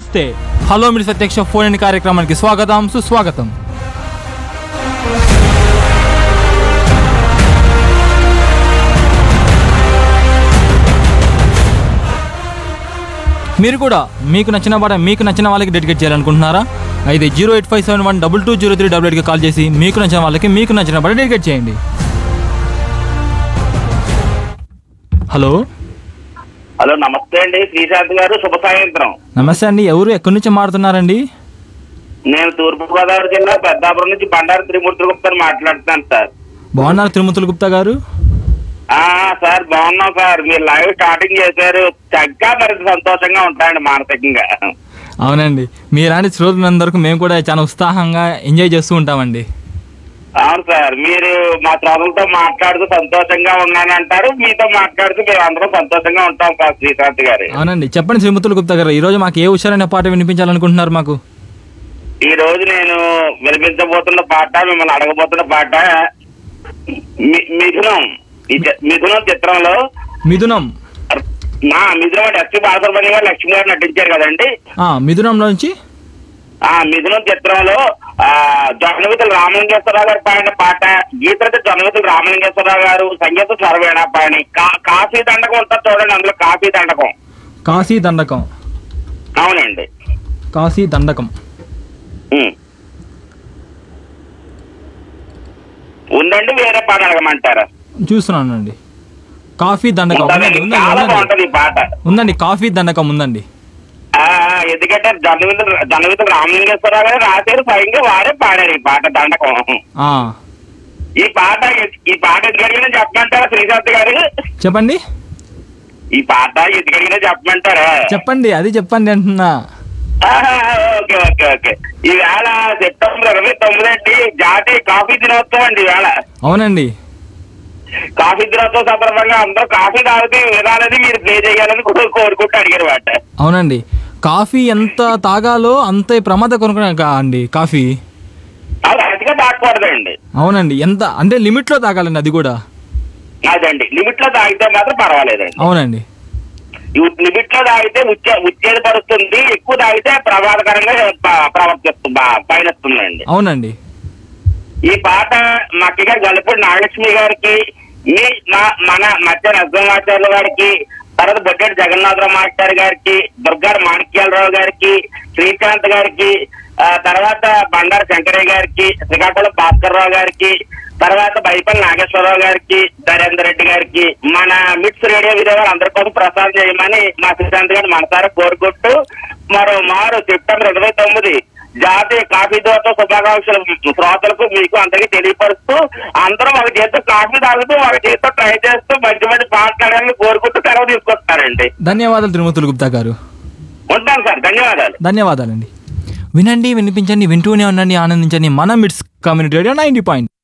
నమస్తే హలో మీరు ప్రత్యక్ష ఫోన్ ఇన్ కార్యక్రమానికి స్వాగతం సుస్వాగతం మీరు కూడా మీకు నచ్చిన పాట మీకు నచ్చిన వాళ్ళకి డెడికేట్ చేయాలనుకుంటున్నారా అయితే zero eight five seven one double two zero three double ఎయిట్కి కాల్ చేసి మీకు నచ్చిన వాళ్ళకి మీకు నచ్చిన పాట డెడికేట్ చేయండి హలో హలో నమస్తే అండి శ్రీశాంత్ గారు శుభ సాయంత్రం నమస్తే అండి ఎవరు ఎక్కడి నుంచి మాట్లాడుతున్నారండి నేను తూర్పు గోదావరి జిల్లా పెద్దాపురం నుంచి బండారు త్రిమూర్తి గుప్తా మాట్లాడుతున్నాను సార్ బాగున్నారు తిరుమతుల గుప్తా గారు ఆ సార్ బాగున్నాం సార్ మీరు లైవ్ స్టార్టింగ్ చేశారు చక్కగా మరింత సంతోషంగా ఉంటాయండి మానసికంగా అవునండి మీలాంటి శ్రోతలందరికీ మేము కూడా చాలా ఉత్సాహంగా ఎంజాయ్ చేస్తూ ఉంటామండి అవును సార్ మీరు మా శ్రోతలతో మాట్లాడుతూ సంతోషంగా ఉన్నానంటారు మీతో మాట్లాడుతూ మేము అందరం సంతోషంగా ఉంటాం సార్ శ్రీశాంత్ గారు అవునండి చెప్పండి శ్రీమతుల గుప్తా గారు ఈరోజు మాకు ఏ హుషారైన పాట వినిపించాలనుకుంటున్నారు మాకు ఈ రోజు నేను వినిపించబోతున్న పాట మిమ్మల్ని అడగబోతున్న పాట మి- మిథునం ఈ చి- మిథునం చిత్రంలో మిథునం నా మిథునం అంటే ఎస్పీ బాలసుబ్రహ్మణ్యం గారు లక్ష్మి గారు నటించారు కదండి ఆ, మిథునంలోంచి ఆ మిథునం చిత్రంలో ఆ జొన్నవితులు రామలింగేశ్వరరావు గారు పాడిన పాట గీతరచ జొన్నవితులు రామలింగేశ్వరరావు గారు సంగీత స్వరవేణ పాడి కా- కాఫీ దండకం ఉంటుంది చూడండి అందులో కాఫీ దండకం కాశీ దండకం అవునండి కాశీ దండకం ఉమ్. ఉందండి వేరే పాట అడగమంటారా చూస్తున్నానండి కాఫీ దండకం ఉందండి ఉందండి చాలా ఉందండి బాగుంటది ఈ పాట ఉందండి కాఫీ దండకం ఉందండి ఆ, ఎందుకంటే జొన్నవితులు జొన్నవితులు రామలింగేశ్వరరావు గారు రాశారు స్వయంగా వారే పాడారు ఈ పాట దండకం ఆ, ఈ పాట ఈ పాట ఎందుకు అడిగినా చెప్పమంటారా శ్రీశాంత్ గారు చెప్పండి ఈ పాట ఎందుకు అడిగినా చెప్పమంటారా చెప్పండి అది చెప్పండి అంటున్నా ఆహా, ఓకే ఓకే ఓకే ఈవేళ సెప్టెంబర్ ఇరవై తొమ్మిది అండి జాతీయ కాఫీ దినోత్సవం అండి ఈవేళ అవునండి కాఫీ దినోత్సవం సందర్భంగా అందరూ కాఫీ తాగితే వినాలని మీరు ప్లే చేయాలని కో- కోరుకుంటూ అడిగారు మాట అవునండి కాఫీ ఎంత తాగాలో అంతే ప్రమాదకరం అండి కాఫీ అది అతిగా తాగకూడదండి అవునండి ఎంత అంటే లిమిట్లో తాగాలండి అది కూడా అదండి లిమిట్ లో తాగితే మాత్రం పర్వాలేదండి అవునండి లిమిట్ లో తాగితే ఉచ్చే ఉచ్చేది పడుతుంది ఎక్కువ తాగితే ప్రమాదకరంగా ప- ప్రవర్తిస్తుంది బా- పయనిస్తుందండి అవునండి ఈ పాట మక్కిగా గలుపుడి నాగలక్ష్మి గారికి మీ మా- మన మధ్య నరసింహాచార్యుల గారికి తర్వాత బొడ్డెడి జగన్నాథరావు మాస్టర్ గారికి దుర్గారు మాణిక్యాలరావు గారికి శ్రీకాంత్ గారికి ఆ, తర్వాత బండారు శంకరయ్య గారికి శ్రీకాకుళం భాస్కర్ రావు గారికి తర్వాత బైపల్లి నాగేశ్వరరావు గారికి ధరేందర్ రెడ్డి గారికి మన మిట్స్ రేడియో విధేవాళ్ళు అందరి కోసం ప్రసారం చేయమని మా శ్రీకాంత్ గారిని మనసారా కోరుకుంటూ మరో మారు సెప్టెంబర్ ఇరవై తొమ్మిది జాతీయ కాఫీ దోట శుభాకాంక్షలు శ్రోతలకు మీకు అందరికీ తెలియపరుస్తూ అందరం ఒక చేతితో కాఫీ తాగుతూ ఒక చేతితో ట్రై చేస్తూ మంచి మంచి మాట్లాడాలని కోరుకుంటూ సెలవు తీసుకొస్తారండి ధన్యవాదాలు తిరుమతులు గుప్తా గారు ఉంటాను సార్ ధన్యవాదాలు ధన్యవాదాలండి వినండి వినిపించండి వింటూనే ఉండండి ఆనందించండి మన Mids community radio ninety point